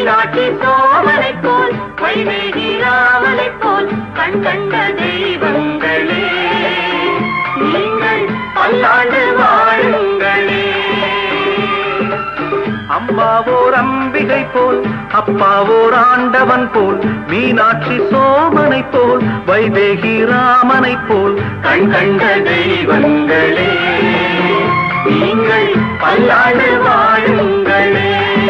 மீனாட்சி சோமனை போல் வைவேகி ராமனை போல் கண் கண்ட தெய்வங்களே நீங்கள் பல்லாண்டு வாழுங்களே அம்மாவோர் அம்பிகை போல் அப்பாவோர் ஆண்டவன் போல் மீனாட்சி சோமனை போல் வைதேகி ராமனை போல் கண் கண்ட தெய்வங்களே நீங்கள் பல்லாண்டு வாழுங்களே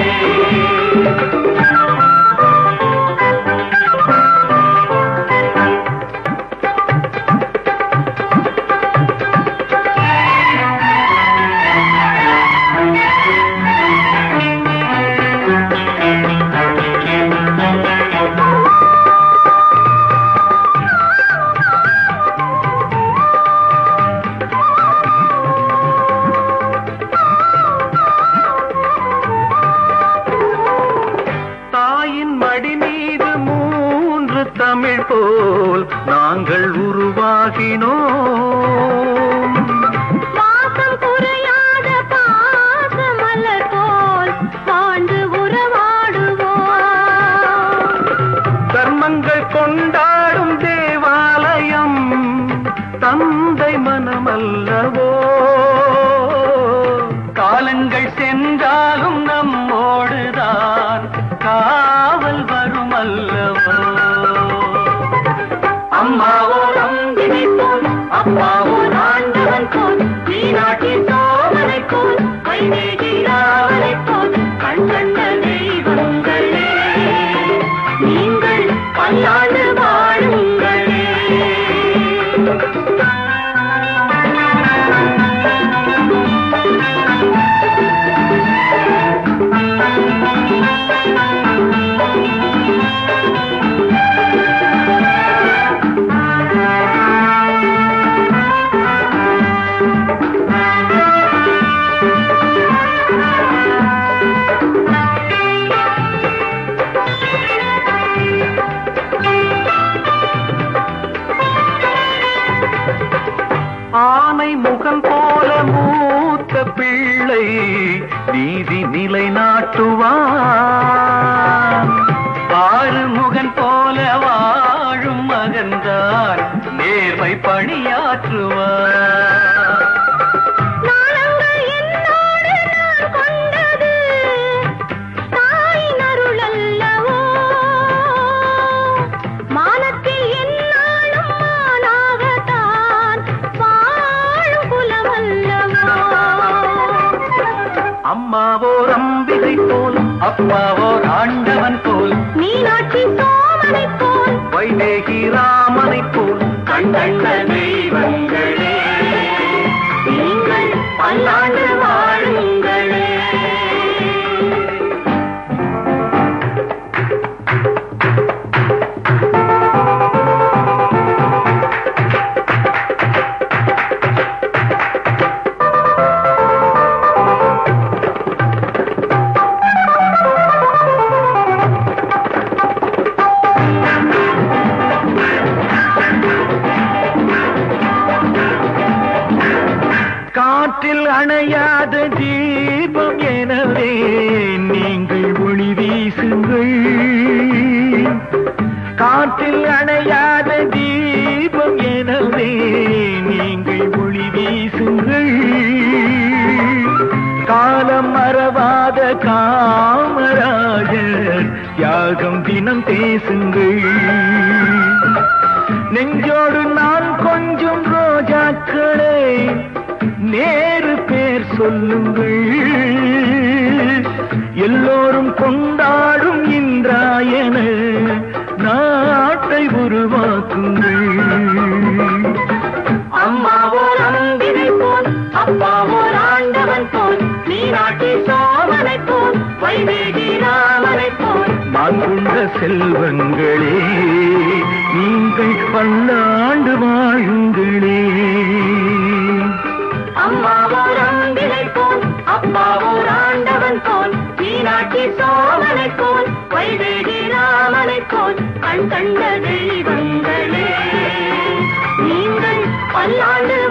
தாயின் மடி மீது மூன்று தமிழ் போல் நாங்கள் உருவாகினோம் வாசம் குறையாத பாசமலர் போல் வாழ்ந்து உறவாடுவோம் கர்மங்கள் கொண்டாடும் தேவாலயம் தந்தை மனமல்லவோ காலங்கள் சென்றாலும் நம்மோடுதான் காவல் வரும் அல்லவோ அம்மாவோ அம்பிகை போல் அப்பாவோ ஆண்டவன் போல் மீனாட்சி சோமனை போல் வைதேகி ராவனை போல் கண் கண்ட தெய்வங்களே நீங்கள் பல்லாண்டு வாழுங்களே ஆனை முகம் போல மூத்த பிள்ளை நீதி நிலைநாட்டுவான் ஆறு முகன் போல வாழும் மகன்தான் நேர்மை பணியாற்றுவான் நாளங்கள் என்னோடு நான் கொண்டது தாயின் அருள் அல்லவோ மானத்தில் என்னாலும் மானாகத்தான் வாழும் குலம் அல்லவோ அம்மாவோர் அம்பிகை போல் அப்பாவோர் ஆண்டவன் போல் மீனாட்சி சோமனை போல் வைதேகி ராமனை போல் கண் கண்ட தெய்வங்களே நீங்கள் பல்லாண்டு வாழுங்களே காற்றில் அணையாத தீபம் எனவே நீங்கள் ஒளி வீசுங்கள் காற்றில் அணையாத தீபம் எனவே நீங்கள் ஒளி வீசுங்கள் காலம் மறவாத காமராஜர் தியாகம் தினம் பேசுங்கள் நெஞ்சோடு நான் கொஞ்சம் ரோஜாக்களே நேரு பேர் சொல்லுங்கள் எல்லோரும் கொண்டாடும் இன்றாயன நாட்டை உருவாக்குங்கள் அம்மாவோ அம்பிகை போல் அப்பாவோ ஆண்டவன் போல் மீனாட்சி சோமனை போல் வைதேகி ராமனை போல் மாண்புள்ள செல்வங்களே நீங்கள் பல்லாண்டு வாழுங்களே அம்மாவோ அம்பிகை போல் அப்பாவோ ஆண்டவன் போல் மீனாட்சி சோமனை போல் வைதேகி ராமனை போல் கண் கண்ட தெய்வங்களே நீங்கள் பல்லாண்டு